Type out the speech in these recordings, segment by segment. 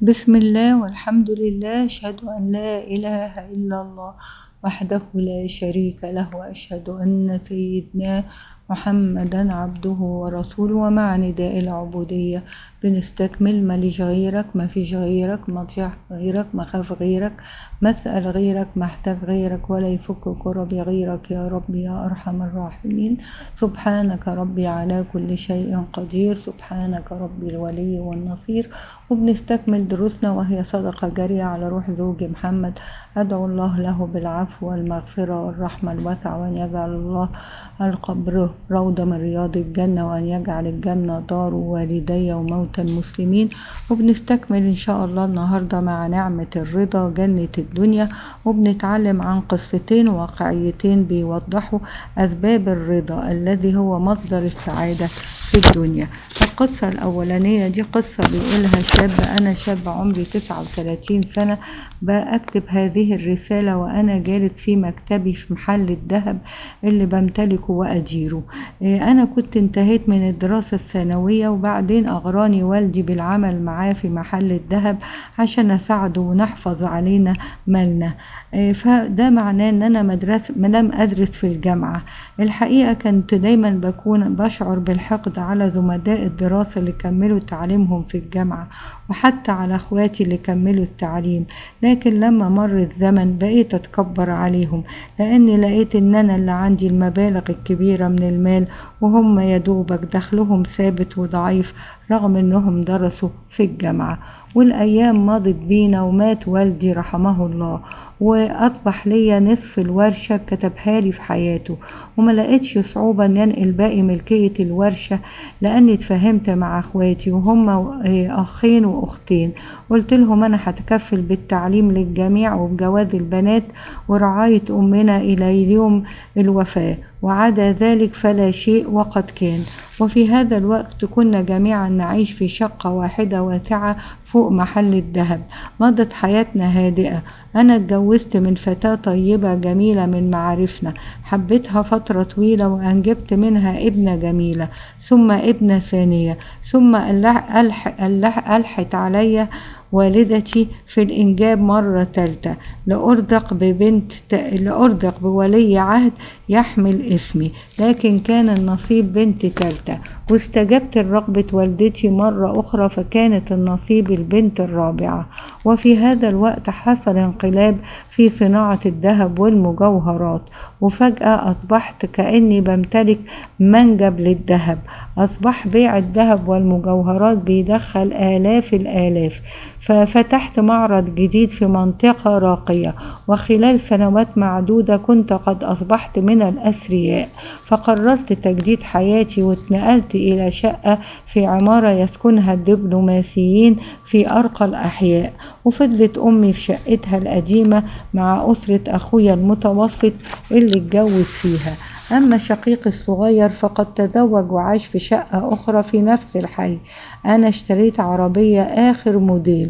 بسم الله والحمد لله أشهد أن لا إله إلا الله وحده لا شريك له وأشهد أن سيدنا محمدا عبده ورسوله ومع نداء العبودية بنستكمل ماليش غيرك ما فيش غيرك ما طيح غيرك ما خاف غيرك ما اسأل غيرك ما احتاج غيرك ولا يفك كربي غيرك يا رب يا أرحم الراحمين سبحانك ربي على كل شيء قدير سبحانك ربي الولي والنصير وبنستكمل دروسنا وهي صدقة جارية على روح زوج محمد أدعو الله له بالعفو والمغفرة والرحمة الواسعة وأن يجعل الله القبر روضة من رياض الجنة وأن يجعل الجنة دار والدي وموتى المسلمين وبنستكمل إن شاء الله النهاردة مع نعمة الرضا جنة الدنيا وبنتعلم عن قصتين واقعيتين بيوضحوا أسباب الرضا الذي هو مصدر السعادة في الدنيا القصة الأولانية دي قصة بيقولها شاب أنا شاب عمري 39 سنة بكتب هذه الرسالة وأنا جالس في مكتبي في محل الذهب اللي بمتلكه وأديره أنا كنت انتهيت من الدراسة الثانوية وبعدين أغراني والدي بالعمل معاه في محل الذهب عشان أساعده ونحفظ علينا مالنا فده معناه ان انا مدرسة لم ادرس في الجامعة الحقيقة كنت دايما بكون بشعر بالحقد على زملاء الدراسة اللي كملوا تعليمهم في الجامعة وحتى على اخواتي اللي كملوا التعليم لكن لما مر الزمن بقيت اتكبر عليهم لاني لقيت ان انا اللي عندي المبالغ الكبيرة من المال وهم يدوبك دخلهم ثابت وضعيف رغم انهم درسوا في الجامعة والايام مضت بينا ومات والدي رحمه الله واصبح ليا نصف الورشة كتبها لي في حياته وما لقيتش صعوبة ان انقل باقي ملكية الورشة لاني اتفاهمت مع اخواتي وهم اخين واختين قلت لهم انا هتكفل بالتعليم للجميع وبجواز البنات ورعاية امنا الى يوم الوفاة وعدا ذلك فلا شيء وقد كان وفي هذا الوقت كنا جميعا نعيش في شقة واحدة واسعة فوق محل الذهب مضت حياتنا هادئة أنا اتجوزت من فتاة طيبة جميلة من معارفنا حبيتها فترة طويلة وأنجبت منها ابنة جميلة ثم ابنة ثانية ثم ألح ألح ألح ألحت علي والدتي في الإنجاب مرة تالتة لأرزق ببنت لأرزق بولي عهد يحمل اسمي لكن كان النصيب بنت تالتة واستجبت لرغبة والدتي مرة أخرى فكانت النصيب البنت الرابعة وفي هذا الوقت حصل انقلاب في صناعة الذهب والمجوهرات وفجأة أصبحت كأني بمتلك منجب للذهب أصبح بيع الذهب والمجوهرات بيدخل آلاف الآلاف ففتحت معرض جديد في منطقة راقية وخلال سنوات معدودة كنت قد أصبحت من الأثرياء فقررت تجديد حياتي واتنقلت إلى شقة في عمارة يسكنها الدبلوماسيين في أرقى الأحياء وفضلت أمي في شقتها القديمة مع أسرة أخويا المتوسط اللي اتجوز فيها أما شقيقي الصغير فقد تزوج وعاش في شقة أخرى في نفس الحي أنا اشتريت عربية آخر موديل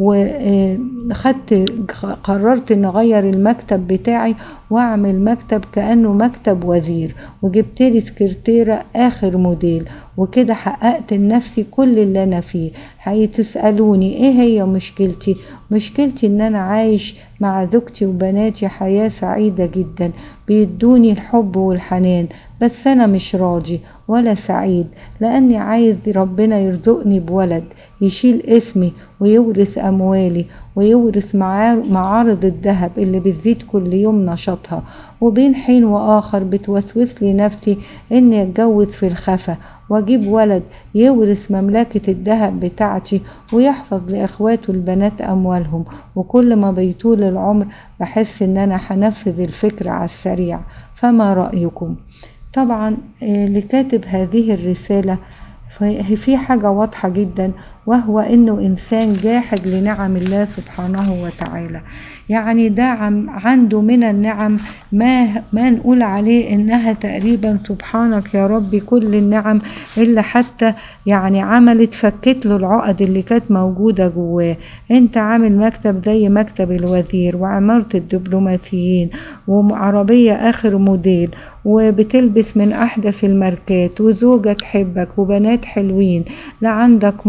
وخدت قررت ان اغير المكتب بتاعي واعمل مكتب كانه مكتب وزير وجبت لي سكرتيره اخر موديل وكده حققت لنفسي كل اللي انا فيه هتسالوني ايه هي مشكلتي مشكلتي ان انا عايش مع زوجتي وبناتي حياه سعيده جدا بيدوني الحب والحنان بس انا مش راضي ولا سعيد لاني عايز ربنا يرزقني بولد يشيل اسمي ويورث اموالي ويورث معارض الذهب اللي بتزيد كل يوم نشاطها وبين حين واخر بتوسوس لي نفسي اني اتجوز في الخفا واجيب ولد يورث مملكة الذهب بتاعتي ويحفظ لاخواته البنات اموالهم وكل ما بيطول العمر بحس ان انا هنفذ الفكرة على السريع فما رأيكم طبعا اللي كاتب هذه الرسالة في حاجة واضحة جدا وهو انه انسان جاحد لنعم الله سبحانه وتعالى يعني ده عنده من النعم ما ما نقول عليه انها تقريبا سبحانك يا ربي كل النعم اللي حتى يعني عملت فكت له العقد اللي كانت موجوده جواه انت عامل مكتب زي مكتب الوزير وعماره الدبلوماسيين وعربيه اخر موديل وبتلبس من احدث الماركات وزوجة تحبك وبنات حلوين لا عندك مرض ولا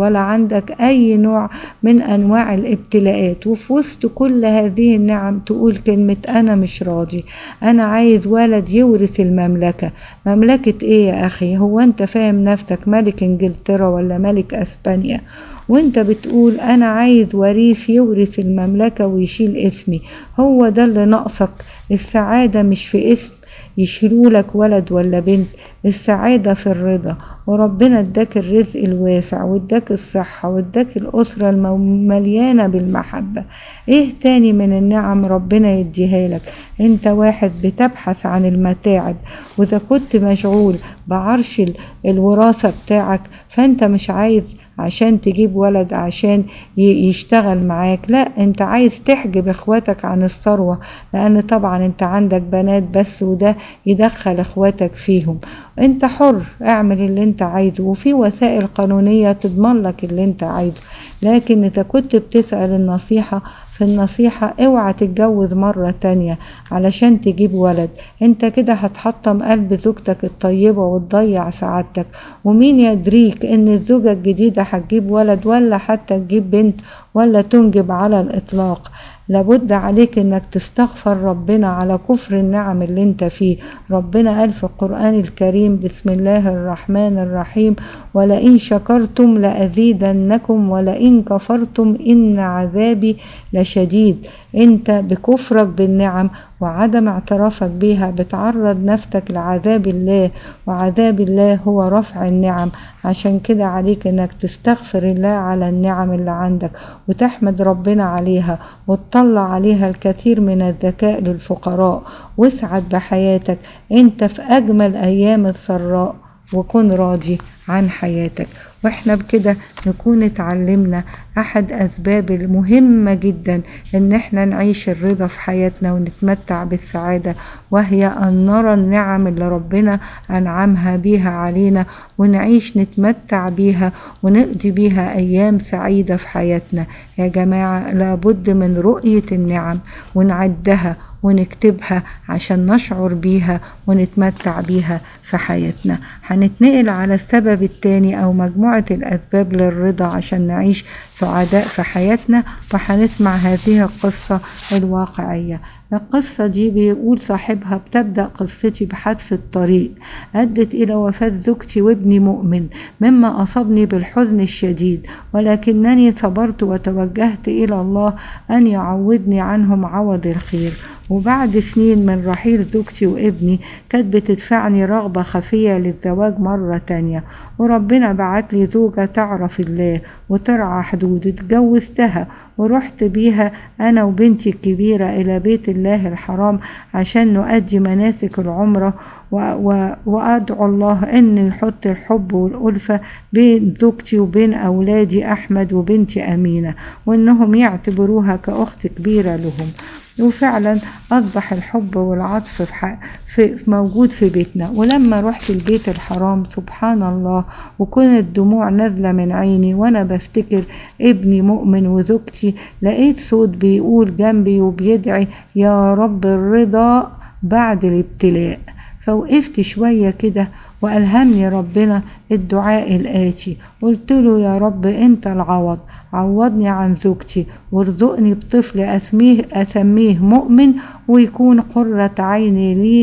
ولا عندك أي نوع من أنواع الابتلاءات وفي وسط كل هذه النعم تقول كلمة أنا مش راضي أنا عايز ولد يورث المملكة مملكة إيه يا أخي هو أنت فاهم نفسك ملك إنجلترا ولا ملك أسبانيا وانت بتقول انا عايز وريث يورث المملكة ويشيل اسمي هو ده اللي ناقصك السعادة مش في اسم يشيلولك ولد ولا بنت السعادة في الرضا وربنا اداك الرزق الواسع واداك الصحة واداك الأسرة المليانة بالمحبة ايه تاني من النعم ربنا يديها لك انت واحد بتبحث عن المتاعب واذا كنت مشغول بعرش الوراثة بتاعك فانت مش عايز عشان تجيب ولد عشان يشتغل معاك لا انت عايز تحجب اخواتك عن الثروة لان طبعا انت عندك بنات بس وده يدخل اخواتك فيهم انت حر اعمل اللي انت عايزه وفي وسائل قانونية تضمن لك اللي انت عايزه لكن اذا كنت بتسأل النصيحة في النصيحة اوعى تتجوز مرة تانية علشان تجيب ولد انت كده هتحطم قلب زوجتك الطيبة وتضيع سعادتك ومين يدريك ان الزوجة الجديدة هتجيب ولد ولا حتى تجيب بنت ولا تنجب على الاطلاق لابد عليك انك تستغفر ربنا على كفر النعم اللي انت فيه ربنا قال في القرآن الكريم بسم الله الرحمن الرحيم ولئن شكرتم لأزيدنكم ولئن كفرتم إن عذابي لشديد انت بكفرك بالنعم وعدم اعترافك بيها بتعرض نفسك لعذاب الله وعذاب الله هو رفع النعم عشان كده عليك انك تستغفر الله على النعم اللي عندك وتحمد ربنا عليها وتطلع عليها الكثير من الذكاء للفقراء واسعد بحياتك انت في اجمل ايام السراء وكن راضي عن حياتك واحنا بكده نكون اتعلمنا احد اسباب المهمة جدا ان احنا نعيش الرضا في حياتنا ونتمتع بالسعادة وهي ان نرى النعم اللي ربنا انعمها بيها علينا ونعيش نتمتع بيها ونقضي بيها ايام سعيدة في حياتنا يا جماعة لابد من رؤية النعم ونعدها ونكتبها عشان نشعر بيها ونتمتع بيها في حياتنا هنتنقل على السبب التاني او مجموعة الاسباب للرضا عشان نعيش سعداء في حياتنا وهنسمع هذه القصة الواقعية القصة دي بيقول صاحبها بتبدأ قصتي بحادثة طريق أدت إلى وفاة زوجتي وابني مؤمن مما أصابني بالحزن الشديد ولكنني صبرت وتوجهت إلى الله أن يعوضني عنهم عوض الخير وبعد سنين من رحيل زوجتي وابني كانت بتدفعني رغبة خفية للزواج مرة تانية وربنا بعت لي زوجة تعرف الله وترعى حدود اتجوزتها ورحت بيها أنا وبنتي الكبيرة إلى بيت الله الحرام عشان نؤدي مناسك العمرة و و وأدعو الله أن يحط الحب والألفة بين زوجتي وبين أولادي أحمد وبنتي أمينة وأنهم يعتبروها كأخت كبيرة لهم وفعلا أصبح الحب والعطف في, في موجود في بيتنا ولما رحت البيت الحرام سبحان الله وكانت دموع نازلة من عيني وأنا بفتكر ابني مؤمن وزوجتي لقيت صوت بيقول جنبي وبيدعي يا رب الرضا بعد الابتلاء فوقفت شوية كده وألهمني ربنا الدعاء الآتي قلت له يا رب أنت العوض عوضني عن زوجتي وارزقني بطفل أسميه أسميه مؤمن ويكون قرة عيني لي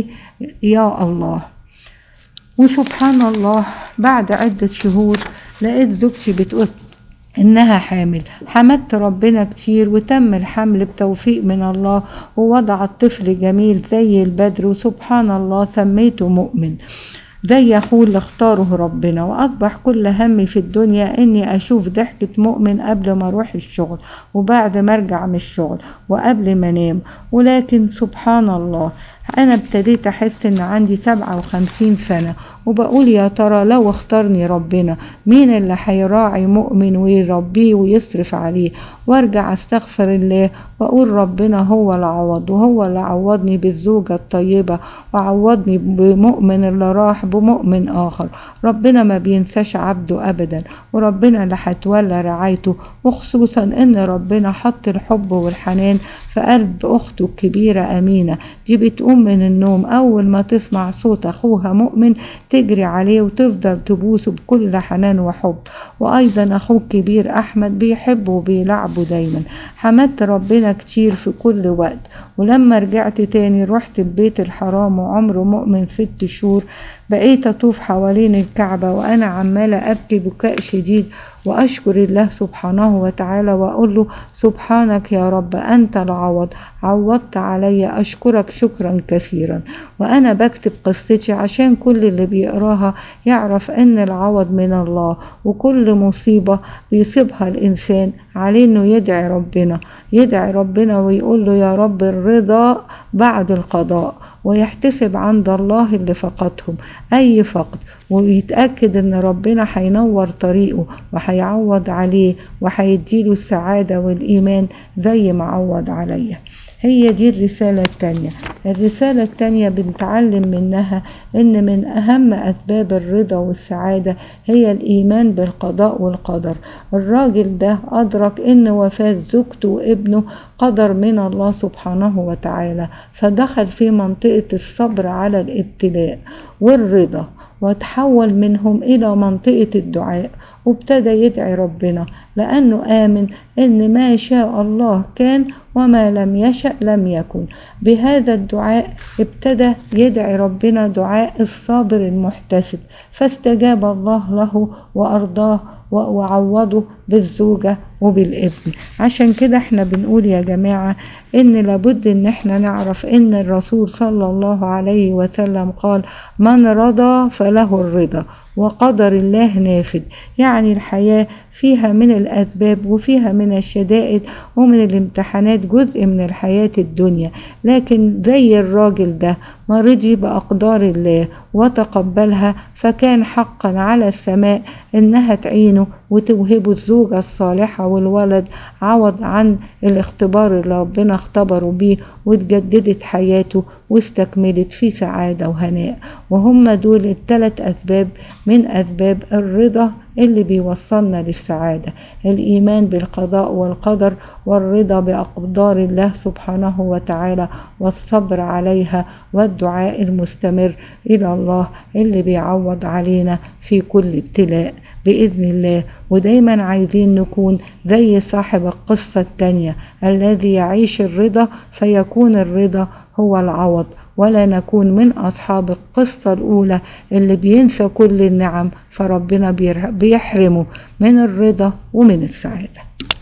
يا الله وسبحان الله بعد عدة شهور لقيت زوجتي بتقول إنها حامل حمدت ربنا كتير وتم الحمل بتوفيق من الله ووضعت طفل جميل زي البدر وسبحان الله سميته مؤمن زي أخوه اللي اختاره ربنا وأصبح كل همي في الدنيا إني أشوف ضحكة مؤمن قبل ما أروح الشغل وبعد ما أرجع من الشغل وقبل ما أنام ولكن سبحان الله أنا ابتديت أحس إن عندي سبعة وخمسين سنة وبقول يا ترى لو اختارني ربنا مين اللي هيراعي مؤمن ويربيه ويصرف عليه وارجع استغفر الله واقول ربنا هو العوض وهو اللي عوضني بالزوجة الطيبة وعوضني بمؤمن اللي راح بمؤمن آخر ربنا ما بينساش عبده أبدا وربنا اللي هتولى رعايته وخصوصا إن ربنا حط الحب والحنان في قلب أخته الكبيرة أمينة دي بتقوم تقوم من النوم أول ما تسمع صوت أخوها مؤمن تجري عليه وتفضل تبوسه بكل حنان وحب وأيضا أخوه الكبير أحمد بيحبه وبيلعبه دايما حمدت ربنا كتير في كل وقت ولما رجعت تاني رحت البيت الحرام وعمره مؤمن ست شهور بقيت أطوف حوالين الكعبة وأنا عمالة أبكي بكاء شديد وأشكر الله سبحانه وتعالى وأقول له سبحانك يا رب أنت العوض عوضت علي أشكرك شكرا كثيرا وأنا بكتب قصتي عشان كل اللي بيقراها يعرف أن العوض من الله وكل مصيبة بيصيبها الإنسان عليه أنه يدعي ربنا يدعي ربنا ويقول له يا رب الرضا بعد القضاء ويحتسب عند الله اللي فقدهم أي فقد ويتأكد ان ربنا هينور طريقه وهيعوض عليه وهيديله السعادة والإيمان زي ما عوض عليا هي دي الرسالة التانية الرسالة التانية بنتعلم منها ان من اهم اسباب الرضا والسعادة هي الايمان بالقضاء والقدر الراجل ده ادرك ان وفاة زوجته وابنه قدر من الله سبحانه وتعالى فدخل في منطقة الصبر على الابتلاء والرضا وتحول منهم إلى منطقة الدعاء وابتدى يدعي ربنا لأنه آمن إن ما شاء الله كان وما لم يشأ لم يكن بهذا الدعاء ابتدى يدعي ربنا دعاء الصابر المحتسب فاستجاب الله له وأرضاه وعوضه بالزوجة وبالابن عشان كده احنا بنقول يا جماعة ان لابد ان احنا نعرف ان الرسول صلى الله عليه وسلم قال من رضى فله الرضا وقدر الله نافذ يعني الحياة فيها من الأسباب وفيها من الشدائد ومن الامتحانات جزء من الحياة الدنيا لكن زي الراجل ده ما رضي بأقدار الله وتقبلها فكان حقا على السماء إنها تعينه وتوهبه الزوجة الصالحة والولد عوض عن الاختبار اللي ربنا اختبره بيه وتجددت حياته واستكملت في سعادة وهناء وهم دول الثلاث أسباب من أسباب الرضا اللي بيوصلنا للسعادة الإيمان بالقضاء والقدر والرضا بأقدار الله سبحانه وتعالى والصبر عليها والدعاء المستمر إلى الله اللي بيعوض علينا في كل ابتلاء بإذن الله ودايما عايزين نكون زي صاحب القصة التانية الذي يعيش الرضا فيكون الرضا هو العوض ولا نكون من أصحاب القصة الأولى اللي بينسى كل النعم فربنا بيحرمه من الرضا ومن السعادة